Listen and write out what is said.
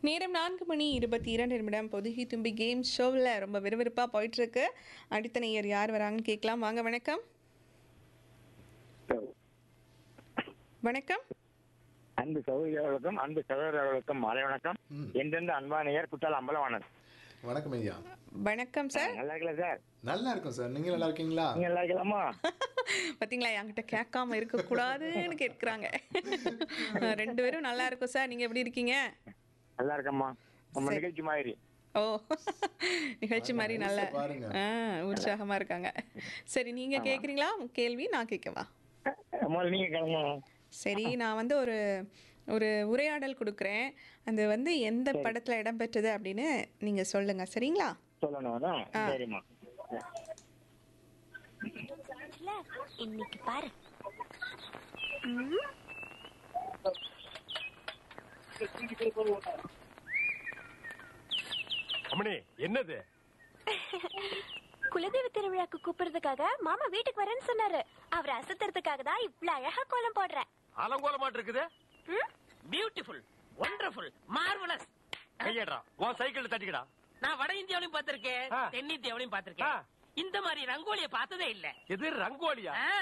நேரம் நான்கு மணி இருபத்தி இரண்டு நிமிடம் பொதுகி தும்பி கேம் ஷோவில் ரொம்ப விறுவிறுப்பாக போயிட்டுருக்கு அடுத்த நேயர் யார் வராங்கன்னு கேட்கலாம் வாங்க வணக்கம் வணக்கம் அன்பு சகோதரர்களுக்கும் அன்பு சகோதரர்களுக்கும் மாலை வணக்கம் எந்தெந்த அன்பானையர் குற்றால அம்பலவாணன் வணக்கம் ஐயா வணக்கம் சார் நல்லா இருக்கல சார் நல்லா இருக்கும் சார் நீங்க நல்லா இருக்கீங்களா நீங்க நல்லா இருக்கலாமா பார்த்தீங்களா என்கிட்ட கேட்காம இருக்கக்கூடாதுன்னு கேட்குறாங்க ரெண்டு பேரும் நல்லா இருக்கும் சார் நீங்கள் எப்படி இருக்கீங்க நல்லா இருக்கம்மா நம்ம நிகழ்ச்சி மாதிரி ஓ நிகழ்ச்சி மாதிரி நல்ல பாருங்க. ஆ உற்சாகமாக இருக்காங்க சரி நீங்கள் கேட்குறீங்களா கேள்வி நான் கேட்கவா முதல்ல நீங்க கிளம்பு சரி நான் வந்து ஒரு ஒரு உரையாடல் கொடுக்குறேன் அது வந்து எந்த படத்தில் இடம்பெற்றது அப்படின்னு நீங்கள் சொல்லுங்கள் சரிங்களா சொல்லணும் அதான் சரிம்மா இல்ல, இன்னைக்கு பாரு அம்மணி என்னது குலதெய்வ திருவிழாக்கு கூப்பிடுறதுக்காக மாமா வீட்டுக்கு வரேன்னு சொன்னாரு அவரை அசத்துறதுக்காக தான் இவ்ளோ அழகா கோலம் போடுறேன் அலங்கோலமாட்டு இருக்குது பியூட்டிஃபுல் ஒண்டர்ஃபுல் மார்வலஸ் கையேடுறா உன் சைக்கிள் தட்டிக்கடா நான் வட இந்தியாவிலையும் பார்த்திருக்கேன் ஆ. தென்னிந்தியாவிலையும் பார்த்திருக்கேன் ஆ. இந்த மாதிரி ரங்கோலிய பார்த்ததே இல்ல எது ரங்கோலியா ஆ.